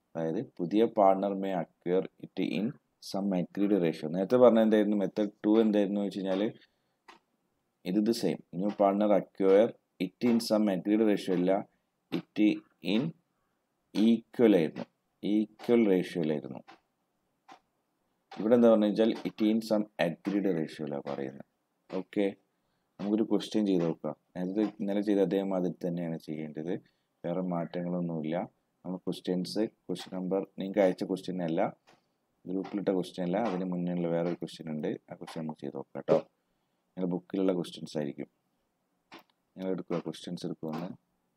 അതായത് പുതിയ partner may acquire it in some agreed ratio നേരത്തെ പറഞ്ഞ എന്തായിരുന്നു മെത്തേഡ് ടു എന്തായിരുന്നു വെച്ച് കഴിഞ്ഞാൽ ഇത് ഇത് same new partner acquire it in some agreed ratio അല്ല ഇറ്റ് ഇൻ ഈക്വൽ ആയിരുന്നു ഈക്വൽ റേഷ്യോയിലായിരുന്നു ഇവിടെ എന്താ പറഞ്ഞു വെച്ചാൽ ഇറ്റ് ഇൻ സം അഗ്രീഡ് റേഷ്യോയിലാണ് പറയുന്നത് ഓക്കെ നമുക്കൊരു ക്വസ്റ്റ്യൻ ചെയ്ത് നോക്കാം നേരത്തെ ഇന്നലെ ചെയ്ത അതേ മാതിരി തന്നെയാണ് ചെയ്യേണ്ടത് വേറെ മാറ്റങ്ങളൊന്നുമില്ല നമ്മൾ ക്വസ്റ്റ്യൻസ് ക്വസ്റ്റ്യൻ നമ്പർ നിങ്ങൾക്ക് അയച്ച ക്വസ്റ്റ്യൻ അല്ല ഗ്രൂപ്പിലിട്ട ക്വസ്റ്റ്യൻ അല്ല അതിന് മുന്നേയുള്ള വേറൊരു ക്വസ്റ്റ്യൻ ഉണ്ട് ആ ക്വസ്റ്റ്യൻ നമുക്ക് ചെയ്ത് നോക്കാം കേട്ടോ നിങ്ങളുടെ ബുക്കിലുള്ള ക്വസ്റ്റ്യൻസ് ആയിരിക്കും നിങ്ങൾ എടുക്കുക ക്വസ്റ്റ്യൻസ് എടുക്കുമെന്ന്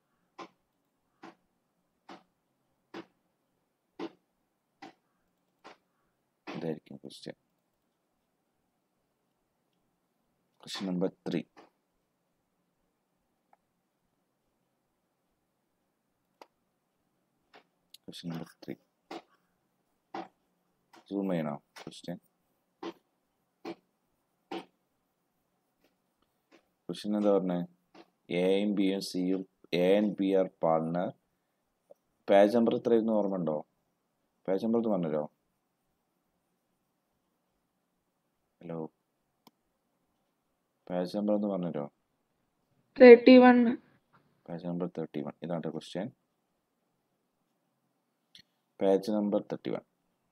ഇതായിരിക്കും question question number three question number three zoom ചെയ്യണോ ക്വസ്റ്റ്യൻ ക്വസ്റ്റ്യൻ എന്താ പറഞ്ഞത് എയും ബിയും സിയും A and B are partner page number എത്രയായിരുന്നു ഓർമ്മ ഉണ്ടോ പേജ് നമ്പർ ഒന്ന് പറഞ്ഞല്ലോ ഹലോ പേജ് നമ്പർ ഒന്ന് പറഞ്ഞല്ലോ thirty one page number thirty one ഇതാണ് question page number thirty one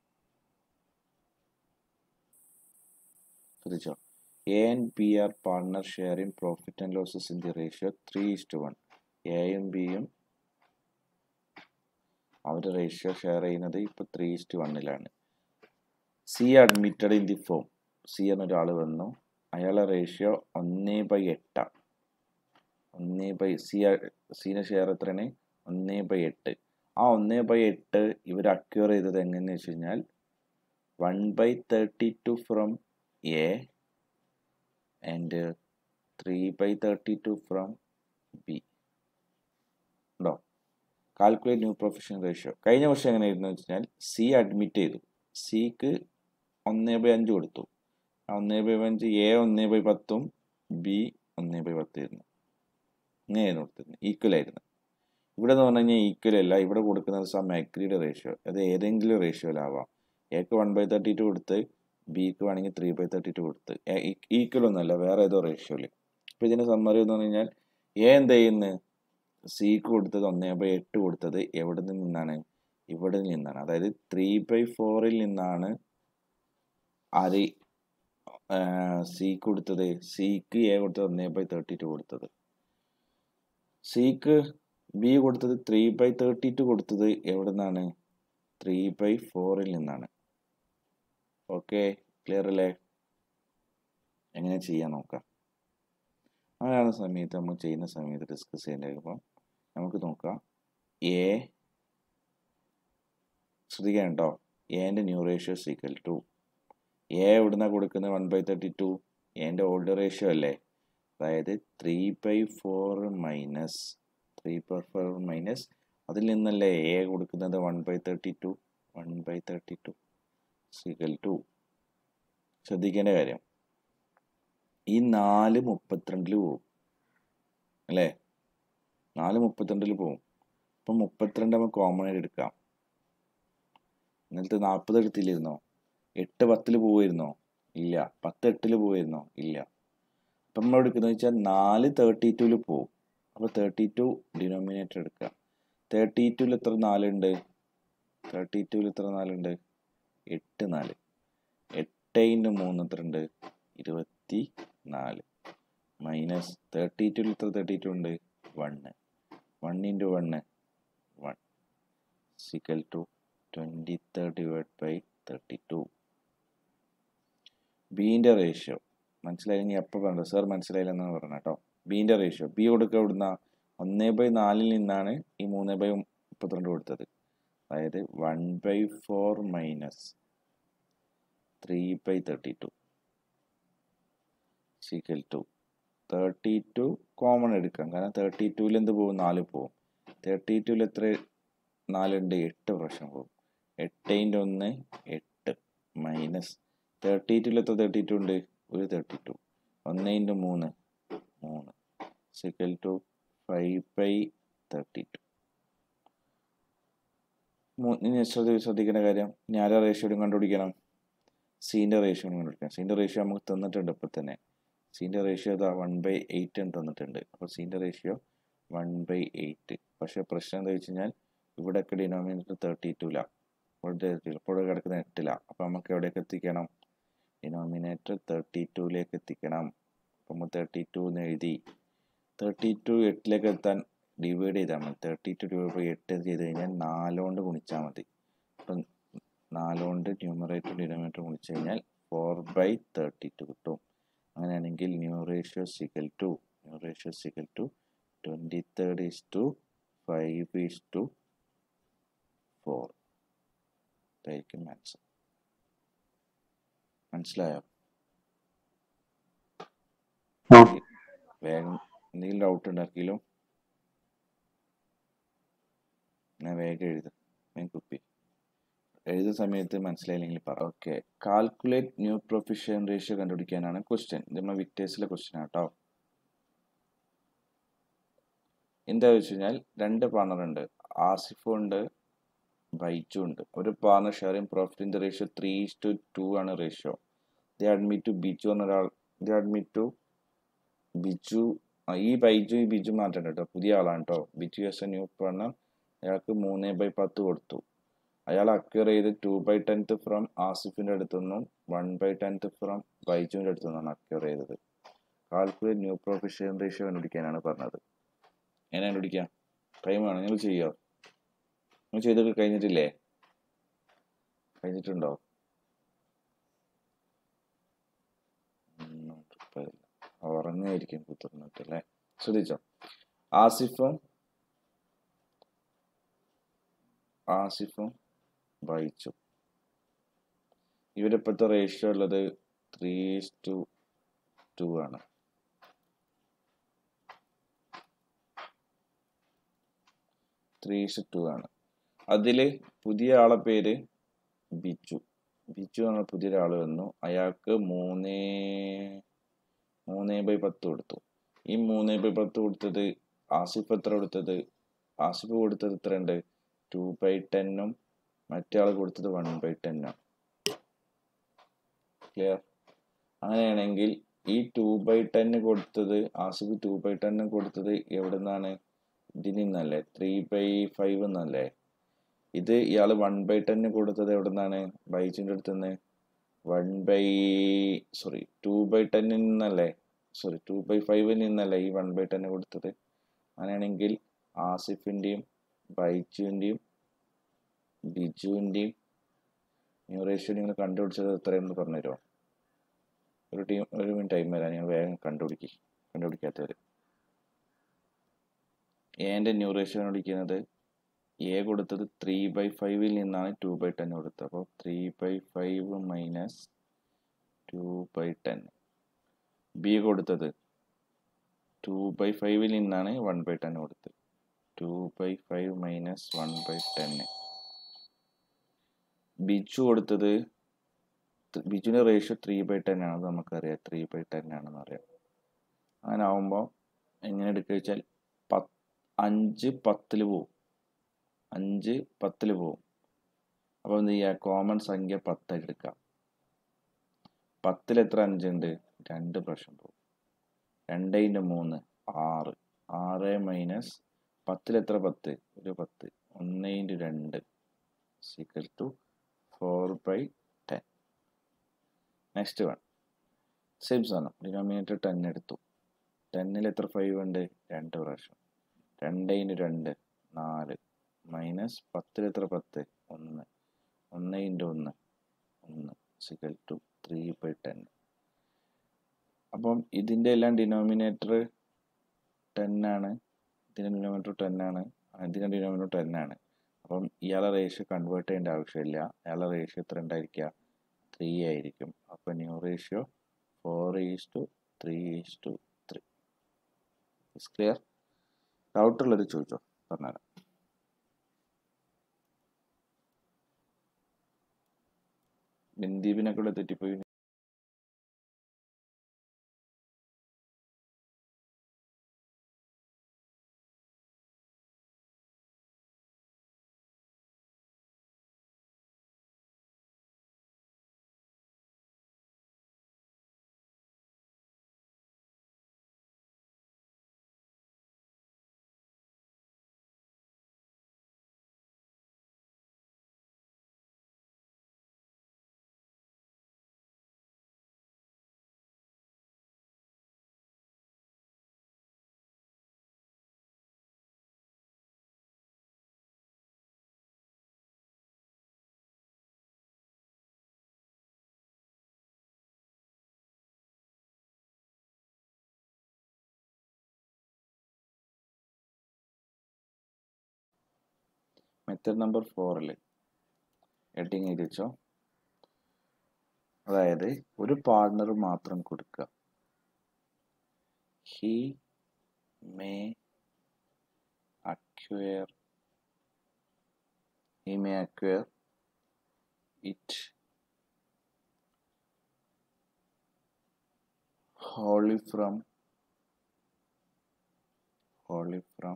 ശ്രദ്ധിച്ചോ A and B are partner sharing profit and losses in the ratio three is to one എയും ബിയും അവർ ratio share ചെയ്യുന്നത് ഇപ്പോൾ three is to വണ്ണിലാണ് C admitted in the firm C എന്നൊരാൾ വന്നു അയാളെ റേഷ്യോ ഒന്ന് ബൈ എട്ടാണ് ഒന്ന് ബൈ സി സീനെ ഷെയർ എത്രയാണ് ഒന്ന് ബൈ എട്ട് ആ ഒന്ന് ബൈ എട്ട് ഇവർ അക്യൂർ ചെയ്തത് എങ്ങനെയെന്ന് വെച്ച് കഴിഞ്ഞാൽ one by thirty two from A and three by thirty two from B ഉണ്ടോ കാൽക്കുലേറ്റ് ന്യൂ പ്രൊഫഷൻ റേഷ്യോ കഴിഞ്ഞ വർഷം എങ്ങനെയായിരുന്നു വെച്ച് കഴിഞ്ഞാൽ സി അഡ്മിറ്റ് ചെയ്തു സിക്ക് ഒന്ന് ബൈ അഞ്ച് കൊടുത്തു ആ ഒന്ന് ബൈ അഞ്ച് എ ഒന്ന് ബൈ പത്തും ബി ഒന്ന് ബൈ പത്തായിരുന്നു ഇങ്ങനെയായിരുന്നു കൊടുത്തിരുന്നത് ഈക്വൽ ആയിരുന്നു ഇവിടെ എന്ന് പറഞ്ഞു കഴിഞ്ഞാൽ ഈക്വൽ അല്ല ഇവിടെ കൊടുക്കുന്നത് സം അഗ്രീഡ് റേഷ്യോ അത് ഏതെങ്കിലും റേഷ്യോയിലാവാം എക്ക് വൺ ബൈ തേർട്ടി ടു കൊടുത്ത് ബിക്ക് വേണമെങ്കിൽ ത്രീ ബൈ തേർട്ടി ടു കൊടുത്ത് ഈക്വൽ ഒന്നല്ല വേറെ ഏതോ റേഷ്യോയിൽ അപ്പോൾ ഇതിൻ്റെ സമ്മറി എന്ന് പറഞ്ഞു കഴിഞ്ഞാൽ എ എന്ത് ചെയ്യുന്നത് സിക്ക് കൊടുത്തത് ഒന്നേ ബൈ എട്ട് കൊടുത്തത് എവിടെ നിന്നാണ് ഇവിടെ നിന്നാണ് അതായത് ത്രീ ബൈ ഫോറിൽ നിന്നാണ് ആര് സി കൊടുത്തത് സിക്ക് എ കൊടുത്തത് ഒന്നേ ബൈ തേർട്ടി ടു കൊടുത്തത് സിക്ക് ബി കൊടുത്തത് ത്രീ ബൈ തേർട്ടി ടു കൊടുത്തത് എവിടെ നിന്നാണ് ത്രീ ബൈ ഫോറിൽ നിന്നാണ് ഓക്കെ ക്ലിയർ അല്ലേ എങ്ങനെ ചെയ്യാൻ നോക്കാം അങ്ങനെയാണ് സമയത്ത് നമ്മൾ ചെയ്യുന്ന സമയത്ത് ഡിസ്കസ് ചെയ്യേണ്ടത് നമുക്ക് നോക്കാം എ ശ്രദ്ധിക്കാൻ കേട്ടോ എൻ്റെ new ratio is equal to A എവിടുന്ന കൊടുക്കുന്നത് വൺ ബൈ തേർട്ടി ടു എൻ്റെ ഓൾഡ് റേഷ്യോ അല്ലേ അതായത് three by four minus three by four minus അതിൽ നിന്നല്ലേ എ കൊടുക്കുന്നത് one by thirty two one by thirty two is equal to ശ്രദ്ധിക്കേണ്ട കാര്യം ഈ നാല് മുപ്പത്തിരണ്ടിൽ പോവും അല്ലേ നാല് മുപ്പത്തിരണ്ടിൽ പോവും അപ്പം മുപ്പത്തിരണ്ട് നമുക്ക് കോമൺ ആയിട്ട് എടുക്കാം ഇന്നലത്തെ നാൽപ്പത് എടുത്തില്ലായിരുന്നോ എട്ട് പത്തിൽ പോവായിരുന്നോ ഇല്ല പത്ത് എട്ടിൽ പോവായിരുന്നോ ഇല്ല അപ്പം നമ്മൾ എടുക്കുന്നത് വെച്ചാൽ നാല് തേർട്ടി ടുവിൽ പോവും അപ്പോൾ തേർട്ടി ടു ഡിനോമിനേറ്റർ എടുക്കുക തേർട്ടി ടുവിൽ എത്ര നാലുണ്ട് തേർട്ടി ടുവിൽ എത്ര നാലുണ്ട് എട്ട് നാല് എട്ട് ഇൻറ്റു മൂന്ന് എത്ര ഉണ്ട് ഇരുപത്തി നാല് മൈനസ് തേർട്ടി ടുവിൽ എത്ര തേർട്ടി ടു ഉണ്ട് one one into one one is equal to twenty thirty divide by thirty two ബീൻ്റെ റേഷ്യോ മനസ്സിലായില്ലെങ്കിൽ എപ്പോൾ പറഞ്ഞു സാർ മനസ്സിലായില്ലെന്നാണ് പറഞ്ഞത് കേട്ടോ ബീൻ്റെ റേഷ്യോ ബി കൊടുക്കുക ഇവിടുന്ന ഒന്ന് ബൈ നാലിൽ നിന്നാണ് ഈ മൂന്ന് ബൈ മുപ്പത്തിരണ്ട് കൊടുത്തത് അതായത് one by four minus three by thirty two is equal to thirty two common എടുക്കാം കാരണം തേർട്ടി ടുവിൽ എന്ത് പോകും നാല് പോകും തേർട്ടി ടുവിൽ എത്ര നാലുണ്ട് എട്ട് പ്രാവശ്യം പോകും എട്ടിൻ്റെ ഒന്ന് എട്ട് മൈനസ് തേർട്ടി ടുവിൽ എത്ര തേർട്ടി ടു ഉണ്ട് ഒരു തേർട്ടി ടു ഒന്ന് ഇൻറ്റു മൂന്ന് മൂന്ന് is equal to five by thirty two ഇനി ശ്രദ്ധ- ശ്രദ്ധിക്കേണ്ട കാര്യം ഇനി ആരാ റേഷ്യോയും കണ്ടുപിടിക്കണം സീൻ്റെ റേഷ്യോയും കണ്ടുപിടിക്കണം സീൻ്റെ റേഷ്യോ നമുക്ക് തന്നിട്ടുണ്ട് ഇപ്പോൾ തന്നെ സീൻ്റെ റേഷ്യോ ഇതാ വൺ ബൈ എയ്റ്റ് എന്ന് തന്നിട്ടുണ്ട് അപ്പോൾ സീൻ്റെ റേഷ്യോ വൺ ബൈ എയ്റ്റ് പക്ഷേ പ്രശ്നം എന്താ വെച്ച് കഴിഞ്ഞാൽ ഇവിടെയൊക്കെ ഡിനോമിനേറ്റർ തേർട്ടി ടൂല ഇവിടെ ഇവിടെ കിടക്കുന്ന എട്ടില അപ്പോൾ നമുക്ക് എവിടേക്ക് എത്തിക്കണം ഡിനോമിനേറ്റർ തേർട്ടി ടൂലേക്ക് എത്തിക്കണം അപ്പോൾ നമ്മൾ തേർട്ടി ടു എന്ന് എഴുതി തേർട്ടി ടു എട്ടിലേക്ക് എത്താൻ ഡിവൈഡ് ചെയ്താൽ മതി തേർട്ടി ടു ഡിവൈഡ് ബൈ എട്ട് ചെയ്ത് കഴിഞ്ഞാൽ നാലുകൊണ്ട് ഗുണിച്ചാൽ മതി അപ്പം നാലുകൊണ്ട് ന്യൂമറേറ്റർ ഡിനോമിനേറ്റർ ഗുണിച്ച് കഴിഞ്ഞാൽ ഫോർ ബൈ തേർട്ടി ടു കിട്ടും അങ്ങനെയാണെങ്കിൽ new ratio is equal to new ratio is equal to twenty third is to five is to four ഇതായിരിക്കും ആൻസർ മനസ്സിലായോ ആ. വേഗം എന്തെങ്കിലും ഡൗട്ട് ഉണ്ടാക്കിയാലും ഞാൻ വേഗം എഴുതും വേഗം കുപ്പി എഴുതുന്ന സമയത്ത് മനസ്സിലായില്ലെങ്കിൽ പറ okay calculate new proficient ratio കണ്ടുപിടിക്കാനാണ് ക്വസ്റ്റ്യൻ ഇത് നമ്മൾ വിക്ടേഴ്സിലെ ക്വസ്റ്റ്യൻ ആട്ടോ എന്താ വെച്ച് കഴിഞ്ഞാൽ രണ്ട് പാർട്ണർ ഉണ്ട് ആസിഫും ഉണ്ട് ബൈറ്റും ഉണ്ട് ഒരു partner sharing profit in the ratio three to two ആണ് റേഷ്യോ ദേ അഡ്മിറ്റ് ടു ബിജു എന്ന ഒരാൾ ദേ അഡ്മിറ്റ് ടു ബിജു ആ, ഈ ബൈജു ഈ ബിജു മാറ്റണ്ട കേട്ടോ പുതിയ ആളാണ് കേട്ടോ Biju is a new partner അയാൾക്ക് മൂന്ന് ബൈ പത്ത് കൊടുത്തു അയാൾ അക്വയർ ചെയ്ത് ടു ബൈ ടെൻത്ത് ഫ്രം ആസിഫിന്റെ അടുത്തു നിന്നും വൺ ബൈ ടെൻത്ത് ഫ്രം ബൈജുവിന്റെ അടുത്തു നിന്നാണ് അക്വയർ ചെയ്തത് കാൽക്കുലേറ്റ് ന്യൂ പ്രൊഫിഷ്യൻ റേഷ്യോ കണ്ടുപിടിക്കാനാണ് പറഞ്ഞത് എങ്ങനെ കണ്ടുപിടിക്കാം ടൈം വേണം നിങ്ങൾ ചെയ്യോ നിങ്ങൾ ചെയ്തൊക്കെ കഴിഞ്ഞിട്ടില്ലേ കഴിഞ്ഞിട്ടുണ്ടോ ഒന്നും ഉറപ്പില്ല. ഉറങ്ങായിരിക്കും കുത്തിർന്നിട്ട് അല്ലേ ശ്രദ്ധിച്ചോ ആസിഫും ആസിഫും ബൈച്ചും ഇവരിപ്പോഴത്തെ റേഷ്യോ ഉള്ളത് ത്രീ ടു ടു ആണ് ത്രീ ടു ആണ് അതില് പുതിയ ആളെ പേര് ബിജു ബിജു എന്ന പുതിയ ഒരാൾ വന്നു അയാൾക്ക് മൂന്നേ മൂന്നേ ബൈ പത്ത് കൊടുത്തു ഈ മൂന്നേ ബൈ പത്ത് കൊടുത്തത് ആസിഫ് എത്ര കൊടുത്തത് ആസിഫ് കൊടുത്തത് എത്ര ഉണ്ട് ടു ബൈ ടെന്നും മറ്റേ ആൾ കൊടുത്തത് വൺ ബൈ ടെന്നും ക്ലിയർ അങ്ങനെയാണെങ്കിൽ ഈ ടു ബൈ ടെന്ന് കൊടുത്തത് ആസിഫ് ടു ബൈ ടെന്ന് കൊടുത്തത് എവിടെ നിന്നാണ് ഇതിൽ നിന്നല്ലേ ത്രീ ബൈ ഫൈവ് എന്നല്ലേ ഇത് ഇയാൾ വൺ ബൈ ടെന്ന് കൊടുത്തത് എവിടെ നിന്നാണ് ബൈജിൻ്റെ അടുത്ത് നിന്ന് one by sorry two by ടെന്നിൽ നിന്നല്ലേ സോറി ടു ബൈ ഫൈവിൽ നിന്നല്ലേ ഈ വൺ ബൈ ടെന്ന് കൊടുത്തത് അങ്ങനെയാണെങ്കിൽ ആസിഫിൻ്റെയും ബൈജുവിൻ്റെയും ബിജുവിൻ്റെയും ന്യൂ റേഷ്യോ നിങ്ങൾ കണ്ടുപിടിച്ചത് എത്രയെന്ന് പറഞ്ഞുതരുമോ ഒരു ടീം ഒരു മിനിറ്റ് ടൈം വരാൻ നിങ്ങൾ വേഗം കണ്ടുപിടിക്കുക കണ്ടുപിടിക്കാത്തവർ എൻ്റെ ന്യൂ റേഷ്യോ കണ്ടുപിടിക്കുന്നത് എ കൊടുത്തത് ത്രീ ബൈ ഫൈവിൽ നിന്നാണ് ടു ബൈ ടെൻ കൊടുത്തത് അപ്പോൾ three by five minus two by ten B കൊടുത്തത് ടു ബൈ ഫൈവിൽ നിന്നാണ് വൺ ബൈ ടെൻ കൊടുത്തത് two by five minus one by ten Biju കൊടുത്തത് ത- ബിജുവിൻ്റെ റേഷ്യോ ത്രീ ബൈ ടെൻ ആണ് അത് നമുക്കറിയാം ത്രീ ബൈ ടെൻ ആണെന്ന് അറിയാം അങ്ങനെ ആവുമ്പോൾ എങ്ങനെ എടുക്കുക വെച്ചാൽ പത്ത് അഞ്ച് പത്തിൽ പോവും അഞ്ച് പത്തിൽ പോവും അപ്പോൾ എന്ത് ചെയ്യുക കോമൺ സംഖ്യ പത്തായിട്ട് എടുക്കാം പത്തിൽ എത്ര അഞ്ചുണ്ട് രണ്ട് പ്രാവശ്യം പോകും രണ്ട് ഇൻറ്റു മൂന്ന് ആറ് ആറ് മൈനസ് പത്തിൽ എത്ര പത്ത് ഒരു പത്ത് ഒന്ന് ഇൻറ്റു രണ്ട് is equal to four by ten next one same സാധനം ഡിനോമിനേറ്റർ ടെൻ എടുത്തു ടെന്നിൽ എത്ര ഫൈവ് ഉണ്ട് രണ്ട് പ്രാവശ്യം രണ്ട് ഇൻറ്റു രണ്ട് നാല് മൈനസ് പത്തിൽ എത്ര പത്ത് ഒന്ന് ഒന്ന് ഇൻറ്റു ഒന്ന് ഒന്ന് is equal to three by ten അപ്പം ഇതിൻ്റെ എല്ലാം ഡിനോമിനേറ്റർ ടെൻ ആണ് ഇതിൻ്റെ ഡിനോമിനേറ്റർ ടെൻ ആണ് ഇതിൻ്റെ ഡിനോമിനേറ്റർ ടെൻ ആണ് അപ്പം ഇയാളെ റേഷ്യോ കൺവേർട്ട് ചെയ്യേണ്ട ആവശ്യമില്ല ഇയാളെ റേഷ്യോ എത്ര ഉണ്ടായിരിക്കുക ത്രീ ആയിരിക്കും അപ്പം new ratio four is to three is to three clear ഡൗട്ടുള്ളത് ചോദിച്ചോ പറഞ്ഞുതരാം ബിന്ദീപിനൊക്കെ ഇവിടെ തെറ്റിപ്പോയി മെത്തേഡ് നമ്പർ ഫോറിൽ ഹെഡിങ് എഴുതി വെച്ചോ അതായത് ഒരു പാർട്ണർ മാത്രം കൊടുക്കുക he may acquire he may acquire it wholly from wholly from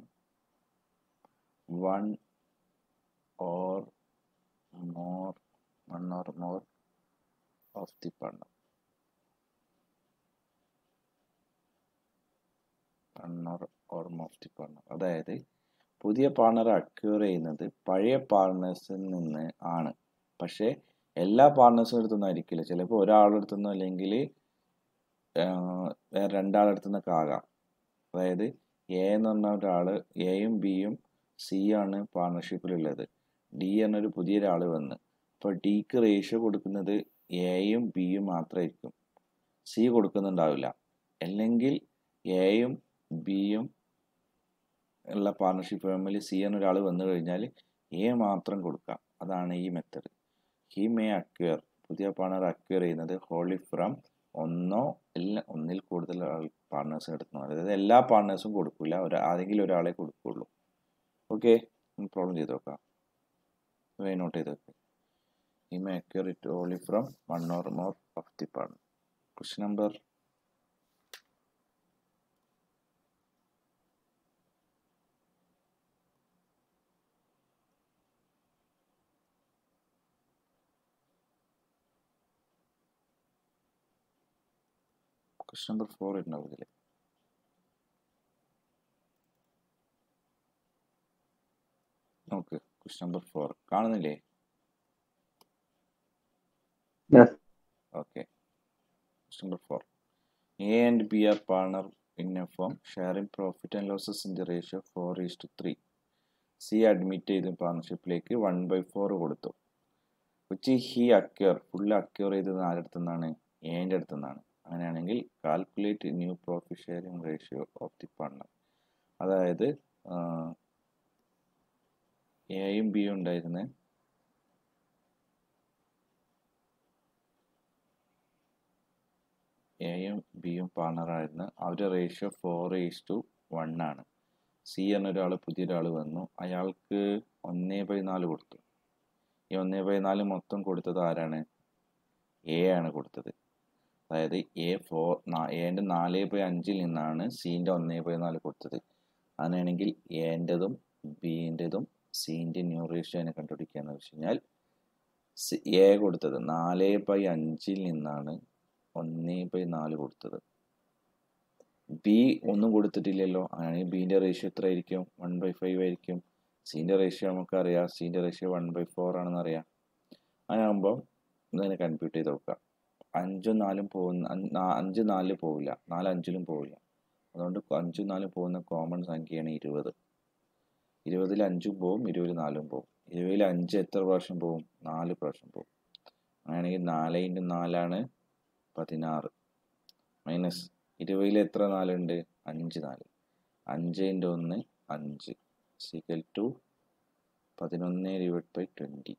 one or more one or more of the partner one or or more of the partner അതായത് പുതിയ പാർട്ണറെ acquire ചെയ്യുന്നത് പഴയ പാർട്ട്നേഴ്സിൽ നിന്ന് ആണ് പക്ഷേ എല്ലാ പാർട്ട്നേഴ്സും അടുത്തൊന്നും ആയിരിക്കില്ല ചിലപ്പോൾ ഒരാളുടെ അടുത്തൊന്നും അല്ലെങ്കിൽ വേറെ രണ്ടാളടുത്തു നിന്നൊക്കെ ആകാം അതായത് എ എന്ന് പറഞ്ഞ ഒരാൾ എയും ബിയും സി ആണ് പാർട്ണർഷിപ്പിലുള്ളത് ഡി എന്നൊരു പുതിയ ഒരാൾ വന്ന് അപ്പോൾ ഡിക്ക് റേഷ്യോ കൊടുക്കുന്നത് എയും ബിയും മാത്രമായിരിക്കും സി കൊടുക്കുന്നുണ്ടാവില്ല അല്ലെങ്കിൽ എയും ബിയും ഉള്ള പാർട്ണർഷിപ്പ് ഫാമിലി സി എന്ന ഒരാൾ വന്നു കഴിഞ്ഞാൽ എ മാത്രം കൊടുക്കാം അതാണ് ഈ മെത്തഡ് ഹി മേ അക്വയർ പുതിയ പാർട്ണർ അക്വയർ ചെയ്യുന്നത് ഹോളി ഫ്രം ഒന്നോ എല്ലാ ഒന്നിൽ കൂടുതൽ ആൾ പാർട്ട്നേഴ്സ് എടുക്കുന്നു അതായത് എല്ലാ പാർട്ട്നേഴ്സും കൊടുക്കില്ല ഒരു ആരെങ്കിലും ഒരാളെ കൊടുക്കുള്ളൂ ഓക്കെ പ്രോബ്ലം ചെയ്ത് നോക്കാം നോട്ട് ചെയ്ത് നോക്കാം he may acquire it only from one or more of the partner question number question number four ഉണ്ടാവും ഇതിൽ നോക്ക് ക്വസ്റ്റ്യൻ നമ്പർ ഫോർ കാണുന്നില്ലേ Yes. Okay question number four A and B are partner in a firm sharing profit and losses in the ratio four is to three C admit ചെയ്ത് പാർട്ണർഷിപ്പിലേക്ക് one by four കൊടുത്തു which he acquire full acquire ചെയ്തത് ആരുടെ നിന്നാണ് എൻ്റെ അടുത്ത് നിന്നാണ് അങ്ങനെയാണെങ്കിൽ calculate new profit sharing ratio of the partner അതായത് എയും ബിയും ഉണ്ടായിരുന്നത് എയും ബിയും പാർട്ണറായിരുന്നു അവരുടെ ratio four is to one ആണ് സി എന്നൊരാൾ പുതിയൊരാൾ വന്നു അയാൾക്ക് ഒന്നേ ബൈ നാല് കൊടുത്തു ഈ ഒന്നേ ബൈ നാല് മൊത്തം കൊടുത്തത് ആരാണ് എ ആണ് കൊടുത്തത് അതായത് എ ഫോർ എൻ്റെ നാല് ബൈ അഞ്ചിൽ നിന്നാണ് സീൻ്റെ ഒന്നേ ബൈ നാല് കൊടുത്തത് അങ്ങനെയാണെങ്കിൽ എൻ്റെതും ബീൻ്റെതും സീൻ്റെ ന്യൂ റേഷ്യോനെ കണ്ടുപിടിക്കുക എന്ന് വെച്ച് കഴിഞ്ഞാൽ എ കൊടുത്തത് നാല് ബൈ അഞ്ചിൽ നിന്നാണ് ഒന്നേ ബൈ നാല് കൊടുത്തത് ബി ഒന്നും കൊടുത്തിട്ടില്ലല്ലോ അങ്ങനെയാണെങ്കിൽ ബീൻ്റെ റേഷ്യോ എത്ര ആയിരിക്കും വൺ ബൈ ഫൈവ് ആയിരിക്കും സീൻ്റെ റേഷ്യോ നമുക്കറിയാം സീൻ്റെ റേഷ്യോ വൺ ബൈ ഫോർ ആണെന്ന് അറിയാം അങ്ങനെയാകുമ്പോൾ ഇതിനെ കമ്പ്യൂട്ട് ചെയ്ത് നോക്കാം അഞ്ചും നാലും പോകുന്ന അഞ്ച് നാലിൽ പോവില്ല നാല് അഞ്ചിലും പോവില്ല അതുകൊണ്ട് അഞ്ചും നാലും പോകുന്ന കോമൺ സംഖ്യയാണ് ഇരുപത് ഇരുപതിൽ അഞ്ചും പോവും ഇരുപതിൽ നാലും പോവും ഇരുപതിൽ അഞ്ച് എത്ര പ്രാവശ്യം പോവും നാല് പ്രാവശ്യം പോവും അങ്ങനെയാണെങ്കിൽ നാല് ഇൻറ്റു നാലാണ് പതിനാറ് മൈനസ് ഇരുപതിൽ എത്ര നാലുണ്ട് അഞ്ച് നാല് അഞ്ച് ഇൻറ്റു ഒന്ന് അഞ്ച് സിക്കൽ ടു പതിനൊന്ന് ഡിവൈഡ് ബൈ ട്വൻറ്റി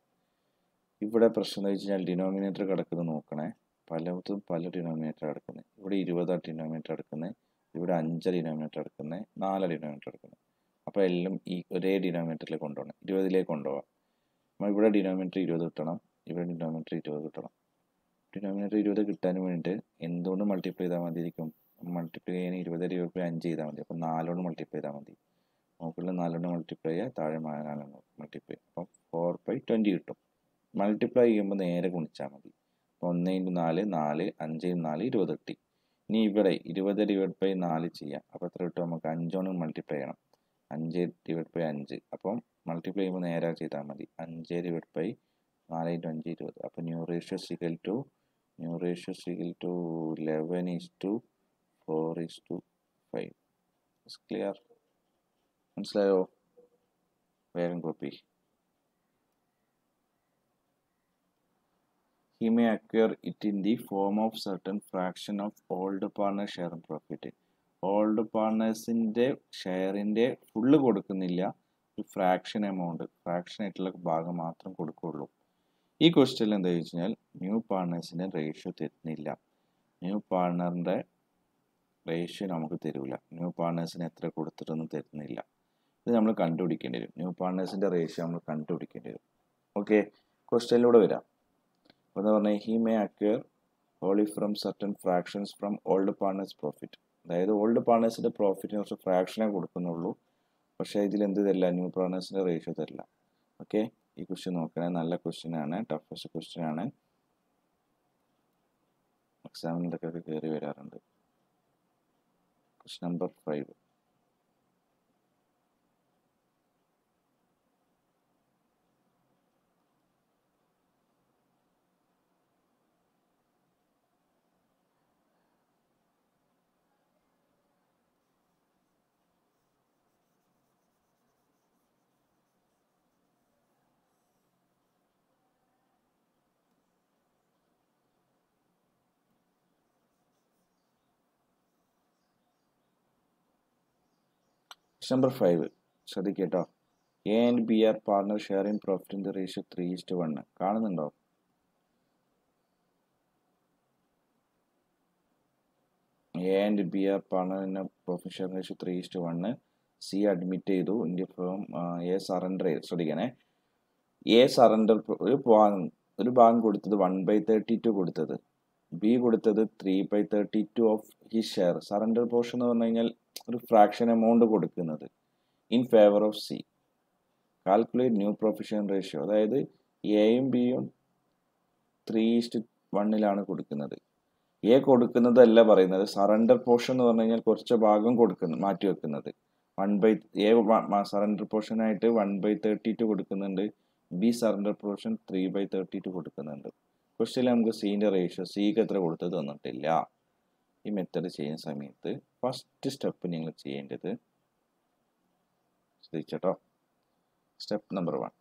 ഇവിടെ പ്രശ്നം എന്ന് വെച്ച് കഴിഞ്ഞാൽ ഡിനോമിനേറ്റർ കിടക്കുന്നത് നോക്കണേ പലതും പല ഡിനോമിനേറ്റർ കിടക്കുന്നത് ഇവിടെ ഇരുപതാണ് ഡിനോമിനേറ്റർ കിടക്കുന്നത് ഇവിടെ അഞ്ച് ഡിനോമിനേറ്റർ കിടക്കുന്നത് നാല് ഡിനോമിനേറ്റർ കിടക്കുന്നത് അപ്പോൾ എല്ലാം ഈ ഒരേ ഡിനോമിനേറ്ററിൽ കൊണ്ടുപോകണം ഇരുപതിലേക്ക് കൊണ്ടുപോകാം നമ്മൾ ഇവിടെ ഡിനോമിനേറ്റർ ഇരുപത് കിട്ടണം ഇവിടെ ഡിനോമിനേറ്റർ ഇരുപത് കിട്ടണം ഡിനോമിനേറ്റർ ഇരുപത് കിട്ടാൻ വേണ്ടിയിട്ട് എന്തുകൊണ്ട് മൾട്ടിപ്ലൈ ചെയ്താൽ മതിയിരിക്കും മൾട്ടിപ്ലൈ ചെയ്യാൻ ഇരുപത് ഇരുപത് അഞ്ച് ചെയ്താൽ മതി അപ്പോൾ നാലോട് മൾട്ടിപ്ലൈ ചെയ്താൽ മതി മുകളിൽ നാലോട് മൾട്ടിപ്ലൈ ചെയ്യുക താഴെ നാലോട് മൾട്ടിപ്ലൈ അപ്പം ഫോർ ബൈ ട്വൻറ്റി കിട്ടും മൾട്ടിപ്ലൈ ചെയ്യുമ്പോൾ നേരെ ഗുണിച്ചാൽ മതി അപ്പോൾ ഒന്ന് ഇൻറ്റു നാല് നാല് അഞ്ച് നാല് ഇരുപത് കിട്ടി ഇനി ഇവിടെ ഇരുപത് ഡിവൈഡ് ബൈ നാല് ചെയ്യാം അപ്പോൾ എത്ര കിട്ടും നമുക്ക് അഞ്ചോണ് മൾട്ടിപ്ലൈ ചെയ്യണം അഞ്ച് ഡിവൈഡ് ബൈ അഞ്ച് അപ്പം മൾട്ടിപ്ലൈ ചെയ്യുമ്പോൾ നേരെ ചെയ്താൽ മതി അഞ്ച് ഡിവൈഡ് ബൈ നാല് ഇൻറ്റു അഞ്ച് ഇരുപത് അപ്പോൾ new ratio is equal to new ratio is equal to eleven is to four is to five clear മനസ്സിലായോ വേഗം copy he may acquire it in the form of certain fraction of old partner share and profit old പാർട്ട്നേഴ്സിൻ്റെ ഷെയറിൻ്റെ full കൊടുക്കുന്നില്ല ഒരു fraction amount fraction ആയിട്ടുള്ള ഭാഗം മാത്രം കൊടുക്കുകയുള്ളൂ ഈ ക്വസ്റ്റ്യനിൽ എന്താ വെച്ച് കഴിഞ്ഞാൽ ന്യൂ പാർട്ട്നേഴ്സിൻ്റെ റേഷ്യോ തരുന്നില്ല ന്യൂ പാർട്ട്ണറിൻ്റെ റേഷ്യോ നമുക്ക് തരില്ല ന്യൂ പാർട്ട്നേഴ്സിന് എത്ര കൊടുത്തിട്ടൊന്നും തരുന്നില്ല ഇത് നമ്മൾ കണ്ടുപിടിക്കേണ്ടി വരും ന്യൂ പാർട്ട്നേഴ്സിൻ്റെ റേഷ്യോ നമ്മൾ കണ്ടുപിടിക്കേണ്ടി വരും ഓക്കെ ക്വസ്റ്റ്യനിലൂടെ വരാം അപ്പോൾ എന്താ പറഞ്ഞാൽ he may acquire wholly from certain fractions from old partners profit അതായത് ഓൾഡ് പാർട്ട്നേഴ്സിൻ്റെ പ്രോഫിറ്റിന് കുറച്ച് ഫ്രാക്ഷനേ കൊടുക്കുന്നുള്ളൂ പക്ഷേ ഇതിൽ എന്ത് തരില്ല ന്യൂ പാർട്ട്നേഴ്സിൻ്റെ റേഷ്യോ തരില്ല ഓക്കെ ഈ ക്വസ്റ്റ്യൻ നോക്കണേ നല്ല ക്വസ്റ്റ്യൻ ആണ് ടഫസ്റ്റ് ക്വസ്റ്റ്യൻ ആണ് എക്സാമിനൊക്കെ കയറി വരാറുണ്ട് question number five number five ശ്രദ്ധിക്കേട്ടോ A and B are partner sharing പ്രോഫിറ്റിൻ്റെ റേഷ്യോ ത്രീ ഇസ്റ്റ് വൺ കാണുന്നുണ്ടോ എ ആൻഡ് ബി ആർ പാർട്ണറിന് profit sharing ratio three is to one C admit ചെയ്തു ഇന്ത്യ ഫേം എ സറണ്ടർ ചെയ്തു ശ്രദ്ധിക്കണേ A surrender ഒരു ഭാഗം ഒരു ഭാഗം കൊടുത്തത് വൺ ബൈ തേർട്ടി ടു കൊടുത്തത് ബി കൊടുത്തത് three by thirty two of he share surrender portion എന്ന് പറഞ്ഞു കഴിഞ്ഞാൽ ഒരു ഫ്രാക്ഷൻ എമൗണ്ട് കൊടുക്കുന്നത് in favour of C calculate new profession ratio അതായത് എയും ബിയും ത്രീ ഇസ്റ്റ് വണ്ണിലാണ് കൊടുക്കുന്നത് എ കൊടുക്കുന്നതല്ല പറയുന്നത് സറണ്ടർ പോർഷൻ എന്ന് പറഞ്ഞു കഴിഞ്ഞാൽ കുറച്ച് ഭാഗം കൊടുക്കുന്നു മാറ്റി വെക്കുന്നത് വൺ ബൈ എ സറണ്ടർ പോർഷനായിട്ട് വൺ ബൈ തേർട്ടി ടു കൊടുക്കുന്നുണ്ട് B surrender portion three by thirty two കൊടുക്കുന്നുണ്ട് ക്വസ്റ്റ്യനിൽ നമുക്ക് സീൻ്റെ റേഷ്യോ സിക്ക് എത്ര കൊടുത്തത് തന്നിട്ടില്ല ഈ മെത്തേഡ് ചെയ്യുന്ന സമയത്ത് ഫസ്റ്റ് സ്റ്റെപ്പ് നിങ്ങൾ ചെയ്യേണ്ടത് ശ്രദ്ധിച്ചട്ടോ സ്റ്റെപ്പ് നമ്പർ വൺ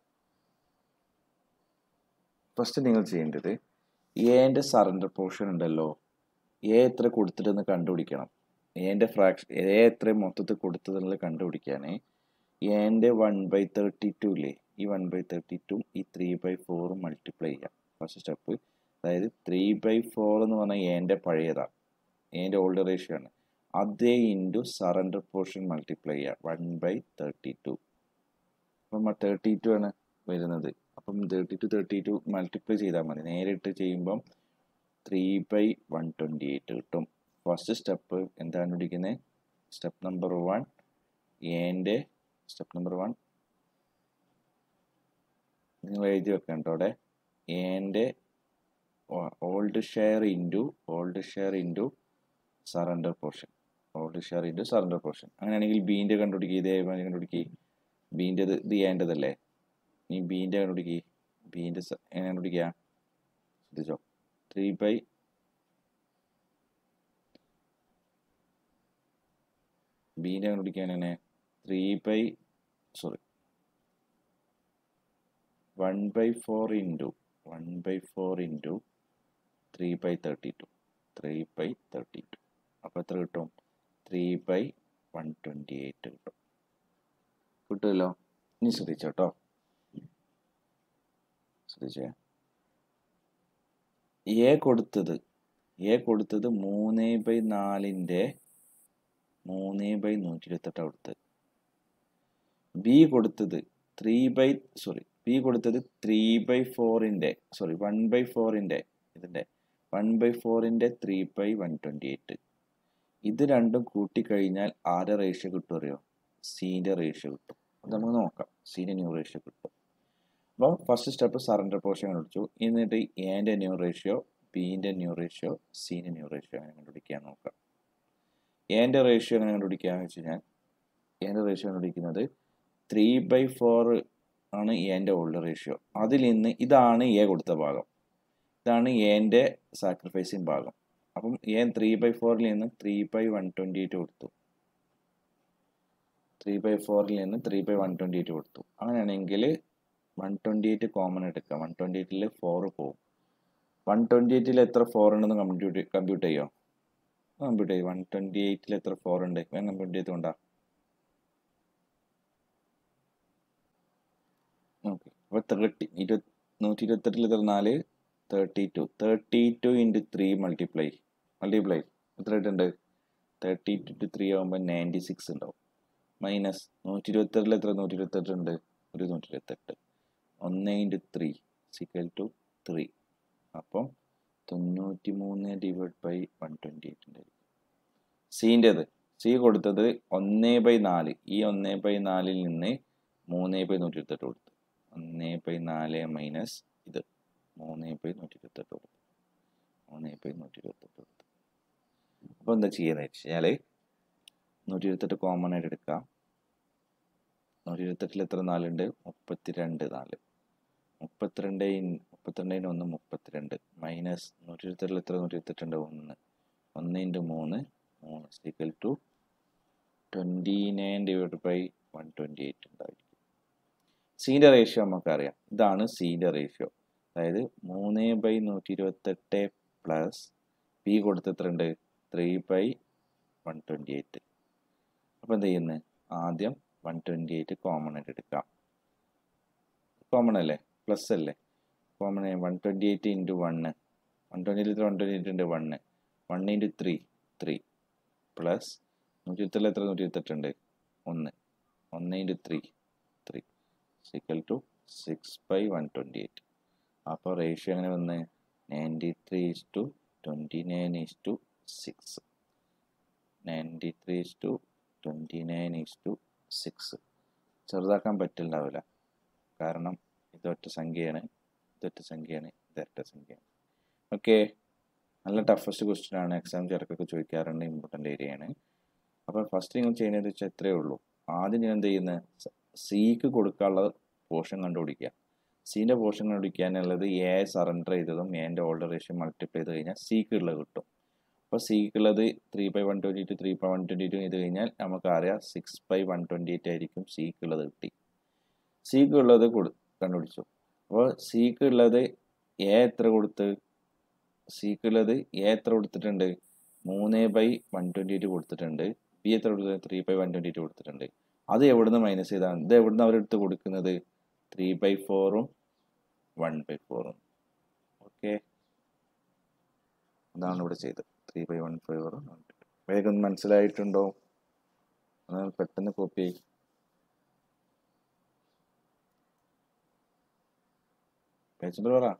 ഫസ്റ്റ് നിങ്ങൾ ചെയ്യേണ്ടത് എൻ്റെ സറണ്ടർ പോർഷൻ ഉണ്ടല്ലോ എ എത്ര കൊടുത്തിട്ടെന്ന് കണ്ടുപിടിക്കണം എൻ്റെ ഫ്രാക്ഷൻ എ എത്ര മൊത്തത്തിൽ കൊടുത്തതെന്നുള്ളത് കണ്ടുപിടിക്കാൻ എൻ്റെ വൺ ബൈ തേർട്ടി ടു ഇല്ലേ ഈ വൺ ബൈ തേർട്ടി ടു ഈ ത്രീ ബൈ ഫോറും മൾട്ടിപ്ലൈ ചെയ്യാം ഫസ്റ്റ് സ്റ്റെപ്പ് അതായത് ത്രീ ബൈ ഫോർ എന്ന് പറഞ്ഞാൽ എൻ്റെ പഴയതാണ് എൻ്റെ ഓൾഡ് റേഷ്യോ ആണ് അതേ ഇൻറ്റു സറണ്ടർ പോർഷൻ മൾട്ടിപ്ലൈ ചെയ്യുക വൺ ബൈ തേർട്ടി ടു അപ്പം തേർട്ടി ടു ആണ് വരുന്നത് അപ്പം thirty two thirty two multiply ചെയ്താൽ മതി നേരിട്ട് ചെയ്യുമ്പം three by one twenty eight കിട്ടും ഫസ്റ്റ് സ്റ്റെപ്പ് എന്താണ് പിടിക്കുന്നത് സ്റ്റെപ്പ് നമ്പർ വൺ എൻ്റെ സ്റ്റെപ്പ് നമ്പർ വൺ നിങ്ങൾ എഴുതി വെക്കണം കേട്ടോ അവിടെ എൻ്റെ old share into old share into surrender portion old share into surrender portion അങ്ങനെയാണെങ്കിൽ ബീൻ്റെ കണ്ടുപിടിക്കുക ഇതേ കണ്ടുപിടിക്കുക ബീൻ്റെ ഇത് ചെയ്യേണ്ടതല്ലേ നീ ബീൻ്റെ കണ്ടുപിടിക്കുക ബീൻ്റെ എങ്ങനെ കണ്ടുപിടിക്കുക ശ്രദ്ധിച്ചോ ത്രീ ബൈ ബീൻ്റെ കണ്ടുപിടിക്കാൻ എങ്ങനെ three by sorry one by four into one by four into three by thirty two three by thirty two അപ്പോൾ എത്ര കിട്ടും three by one twenty eight കിട്ടും കിട്ടുമല്ലോ ഇനി ശ്രദ്ധിച്ചോട്ടോ ശ്രദ്ധിച്ചേ എ കൊടുത്തത് എ കൊടുത്തത് മൂന്ന് ബൈ നാലിൻ്റെ മൂന്ന് ബൈ നൂറ്റി ഇരുപത്തെട്ടാണ് കൊടുത്തത് ബി കൊടുത്തത് ത്രീ ബൈ സോറി ബി കൊടുത്തത് ത്രീ ബൈ ഫോറിൻ്റെ സോറി വൺ ബൈ ഫോറിൻ്റെ ഇതിൻ്റെ വൺ ബൈ ഫോറിൻ്റെ three by one twenty eight ഇത് രണ്ടും കൂട്ടിക്കഴിഞ്ഞാൽ ആരെ റേഷ്യോ കിട്ടും അറിയോ സീൻ്റെ റേഷ്യോ കിട്ടും അത് നമുക്ക് നോക്കാം സീൻ്റെ ന്യൂ റേഷ്യോ കിട്ടും അപ്പോൾ ഫസ്റ്റ് സ്റ്റെപ്പ് സറണ്ടർ പോർഷൻ കണ്ടുപിടിച്ചു എന്നിട്ട് എൻ്റെ ന്യൂ റേഷ്യോ ബീൻ്റെ ന്യൂ റേഷ്യോ സീൻ്റെ ന്യൂ റേഷ്യോ അങ്ങനെ കണ്ടുപിടിക്കാൻ നോക്കാം എൻ്റെ റേഷ്യോ എങ്ങനെ കണ്ടുപിടിക്കാന്ന് വെച്ച് കഴിഞ്ഞാൽ എൻ്റെ റേഷ്യോ കണ്ടുപിടിക്കുന്നത് ത്രീ ബൈ ഫോർ ആണ് എൻ്റെ ഓൾഡ് റേഷ്യോ അതിൽ നിന്ന് ഇതാണ് എ കൊടുത്ത ഭാഗം ഇതാണ് എൻ്റെ സാക്രിഫൈസിങ് ഭാഗം അപ്പം എ ത്രീ ബൈ ഫോറിൽ നിന്ന് three by one twenty eight കൊടുത്തു ത്രീ ബൈ ഫോറിൽ നിന്ന് three by one twenty eight കൊടുത്തു അങ്ങനെയാണെങ്കിൽ വൺ ട്വൻറ്റി എയ്റ്റ് കോമൺ എടുക്കാം വൺ ട്വൻറ്റി എയ്റ്റിൽ ഫോർ പോകും വൺ ട്വൻറ്റി എയ്റ്റിൽ എത്ര ഫോർ ഉണ്ടെന്ന് കമ്പ്യൂട്ട് കമ്പ്യൂട്ട് ചെയ്യോ കമ്പ്യൂട്ട് ചെയ്യും വൺ ട്വൻറ്റി എയ്റ്റിൽ എത്ര ഫോർ ഉണ്ട് വേഗം കമ്പ്യൂട്ട് ചെയ്തുകൊണ്ടാ അപ്പോൾ തേർട്ടി ഇരുപത്തി നൂറ്റി ഇരുപത്തെട്ടിൽ എത്ര നാല് thirty two thirty two into three multiply multiply എത്ര ആയിട്ടുണ്ട് തേർട്ടി ടു ടു ത്രീ ആകുമ്പോൾ നയൻറ്റി സിക്സ് ഉണ്ടാവും മൈനസ് നൂറ്റി ഇരുപത്തെട്ടിൽ എത്ര നൂറ്റി ഇരുപത്തെട്ട് ഉണ്ട് ഒരു നൂറ്റി ഇരുപത്തെട്ട് ഒന്ന് ഇൻറ്റു ത്രീ സിക്കൽ ടു ത്രീ അപ്പം തൊണ്ണൂറ്റി മൂന്ന് divide by one twenty eight ഉണ്ടായിരിക്കും സീൻ്റെത് സി കൊടുത്തത് ഒന്ന് ബൈ നാല് ഈ ഒന്ന് ബൈ നാലിൽ നിന്ന് മൂന്ന് ബൈ നൂറ്റി ഇരുപത്തെട്ട് കൊടുത്തു ഒന്ന് ബൈ നാല് മൈനസ് ഇത് മൂന്ന് ബൈ നൂറ്റി ഇരുപത്തെട്ട് കൊടുത്തു മൂന്ന് ബൈ നൂറ്റി ഇരുപത്തെട്ട് കൊടുത്തു അപ്പോൾ എന്താ ചെയ്യുന്നത് വെച്ചാൽ നൂറ്റി ഇരുപത്തെട്ട് കോമൺ ആയിട്ട് എടുക്കാം നൂറ്റി ഇരുപത്തെട്ടിൽ എത്ര നാലുണ്ട് മുപ്പത്തിരണ്ട് നാല് മുപ്പത്തിരണ്ട് മുപ്പത്തിരണ്ടിന് ഒന്ന് മുപ്പത്തിരണ്ട് മൈനസ് നൂറ്റി ഇരുപത്തെട്ടിൽ എത്ര നൂറ്റി ഇരുപത്തെട്ടുണ്ട് ഒന്ന് ഒന്ന് ഇൻറ്റു മൂന്ന് മൂന്ന് is equal to twenty nine divide by one twenty eight ഉണ്ടായിരിക്കും സീൻ്റെ റേഷ്യോ നമുക്കറിയാം ഇതാണ് സീൻ്റെ റേഷ്യോ അതായത് മൂന്ന് ബൈ നൂറ്റി ഇരുപത്തെട്ട് പ്ലസ് പി കൊടുത്ത് എത്ര ഉണ്ട് three by one twenty eight അപ്പോൾ എന്ത് ചെയ്യുന്നത് ആദ്യം വൺ ട്വൻറ്റി എയ്റ്റ് കോമൺ ആയിട്ട് എടുക്കാം കോമൺ അല്ലേ പ്ലസ് അല്ലേ common one twenty eight into one one twenty eight one twenty eight one one one into three three plus നൂറ്റി ഇരുപത്തെട്ടിൽ എത്ര നൂറ്റി ഇരുപത്തെട്ടുണ്ട് ഒന്ന് ഒന്ന് into three three സിക്കൽ to six by one twenty eight അപ്പോൾ റേഷ്യോ എങ്ങനെ വന്ന് ninety three is to twenty nine is to six ninety three is to twenty nine is to six ചെറുതാക്കാൻ പറ്റില്ലാവില്ല കാരണം ഇതൊറ്റ സംഖ്യയാണ് ഇതൊറ്റ സംഖ്യയാണ് ഇതൊറ്റ സംഖ്യയാണ് ഓക്കെ നല്ല ടഫസ്റ്റ് ക്വസ്റ്റ്യൻ ആണ് എക്സാം ചിലക്കൊക്കെ ചോദിക്കാറുണ്ട് ഇമ്പോർട്ടൻ്റ് ഏരിയയാണ് അപ്പോൾ ഫസ്റ്റ് നിങ്ങൾ ചെയ്യുന്നത് വെച്ചാൽ എത്രയേ ഉള്ളൂ ആദ്യം ഞാൻ എന്ത് ചെയ്യുന്നത് സിക്ക് കൊടുക്കാനുള്ള പോർഷൻ കണ്ടുപിടിക്കുക സീൻ്റെ പോർഷൻ കണ്ടുപിടിക്കാനുള്ളത് എ സറണ്ടർ ചെയ്തതും എൻ്റെ ഓൾഡർ റേഷ്യോ മൾട്ടിപ്ലൈ ചെയ്ത് കഴിഞ്ഞാൽ സിക്ക് ഉള്ളത് കിട്ടും അപ്പോൾ സിക്ക് ഉള്ളത് three by one twenty two three by one twenty two ചെയ്ത് കഴിഞ്ഞാൽ നമുക്കറിയാം six by one twenty eight ആയിരിക്കും സിക്ക് ഉള്ളത് കിട്ടി സിക്ക് ഉള്ളത് കൊടു കണ്ടുപിടിച്ചു അപ്പോൾ സിക്ക് ഉള്ളത് എ എത്ര കൊടുത്ത് സിക്ക് ഉള്ളത് എ എത്ര കൊടുത്തിട്ടുണ്ട് മൂന്ന് ബൈ വൺ ട്വൻറ്റി എയ്റ്റ് കൊടുത്തിട്ടുണ്ട് ബി എത്ര കൊടുത്തത് three by one twenty eight കൊടുത്തിട്ടുണ്ട് അത് എവിടുന്ന് മൈനസ് ചെയ്താണ് ഇത് എവിടുന്ന് അവരെടുത്ത് കൊടുക്കുന്നത് ത്രീ ബൈ ഫോറും വൺ ബൈ ഫോറും ഓക്കെ അതാണ് ഇവിടെ ചെയ്തത് ത്രീ ബൈ വൺ ഫോറും വേഗം മനസ്സിലായിട്ടുണ്ടോ എന്നാൽ പെട്ടെന്ന് കോപ്പി ചെയ്യും പേജ് നമ്പർ പറ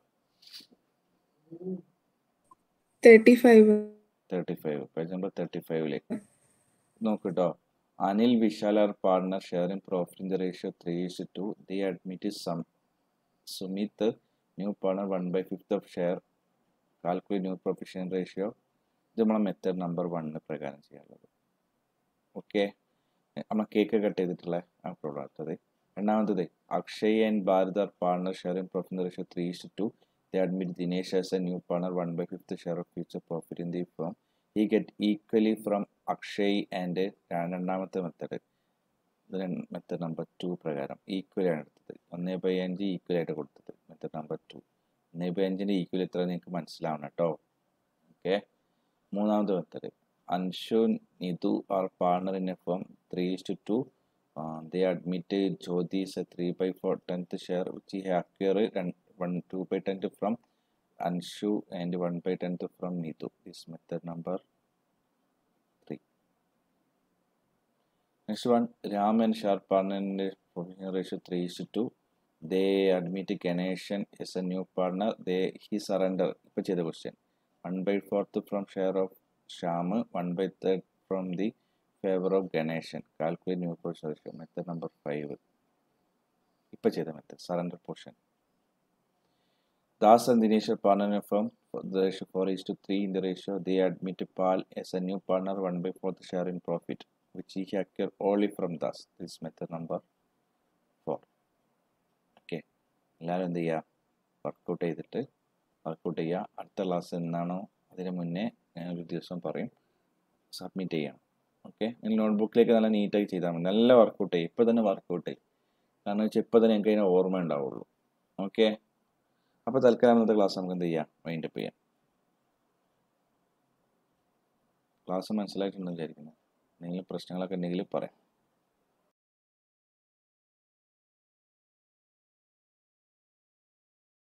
thirty five thirty five page number thirty ഫൈവിലേക്ക് നോക്കിട്ടോ Anil Vishal are partner sharing profit in the ratio three is to the admit some Sumit new partner one by fifth of share calculate new proficient ratio ഇത് നമ്മളെ method number one പ്രകാരം ചെയ്യാനുള്ളത് okay നമ്മൾ cake cut ചെയ്തിട്ടുള്ള ആ problem അടുത്തത് രണ്ടാമത്തത് Akshay and Bharat are partner sharing profit in the ratio three is to they admit Dinesh as a new partner, 1 by 5th share of future profit in the firm. He get equally from Akshay and രണ്ടാമത്തെ method ഇത് method number two പ്രകാരം equal ആണ് എടുത്തത് ഒന്ന് by അഞ്ച് equal ആയിട്ട് കൊടുത്തത് method number two ഒന്ന് ബൈ അഞ്ചിൻ്റെ ഈക്വൽ എത്ര നിങ്ങൾക്ക് മനസ്സിലാവണം കേട്ടോ ഓക്കെ മൂന്നാമത്തെ method Anshu Nitu are partner in a firm three is to two they admit Jyoti is a three by four tenth share which he acquire one 2 by 10 from Anshu and 1 by 10 from Neetu. This method number 3. Next one, Ram and Sharp partner in the provision ratio 3 is to 2. They admit Ganeshan is a new partner. They he surrender. ഇപ്പോൾ ചെയ്ത question. 1 by 4th from share of Sham, 1 by 3rd from the favor of Ganeshan. Calculate new portion ratio. Method number 5. ഇപ്പോൾ ചെയ്ത method. Surrender portion. Das and Dinesh are partner in a firm. The ratio 4 is to 3 in the ratio. They admit Pal as a new partner 1 by 4th share in profit, which he acquired only from Das. This is method number 4. Okay. എല്ലാവരും എന്ത് ചെയ്യുക workout ചെയ്തിട്ട് workout ചെയ്യുക അടുത്ത class എന്നാണോ അതിന് മുന്നേ ഞാൻ ഒരു ദിവസം പറയും സബ്മിറ്റ് ചെയ്യണം ഓക്കെ നിങ്ങൾ നോട്ട്ബുക്കിലേക്ക് നല്ല നീറ്റായി ചെയ്താൽ മതി നല്ല വർക്കൗട്ട് ചെയ്യും ഇപ്പോൾ തന്നെ വർക്കൗട്ട് ചെയ്യും കാരണം വെച്ചാൽ ഇപ്പോൾ തന്നെ എനിക്ക് അതിന് ഓർമ്മ ഉണ്ടാവുള്ളൂ ഓക്കെ അപ്പോൾ തൽക്കാലം ഇന്നത്തെ ക്ലാസ് നമുക്ക് എന്ത് ചെയ്യാം വൈൻഡ് അപ്പ് ചെയ്യാം ക്ലാസ് മനസ്സിലായിട്ടുണ്ടെന്ന് വിചാരിക്കുന്നു എന്തെങ്കിലും പ്രശ്നങ്ങളൊക്കെ ഉണ്ടെങ്കിൽ പറയാം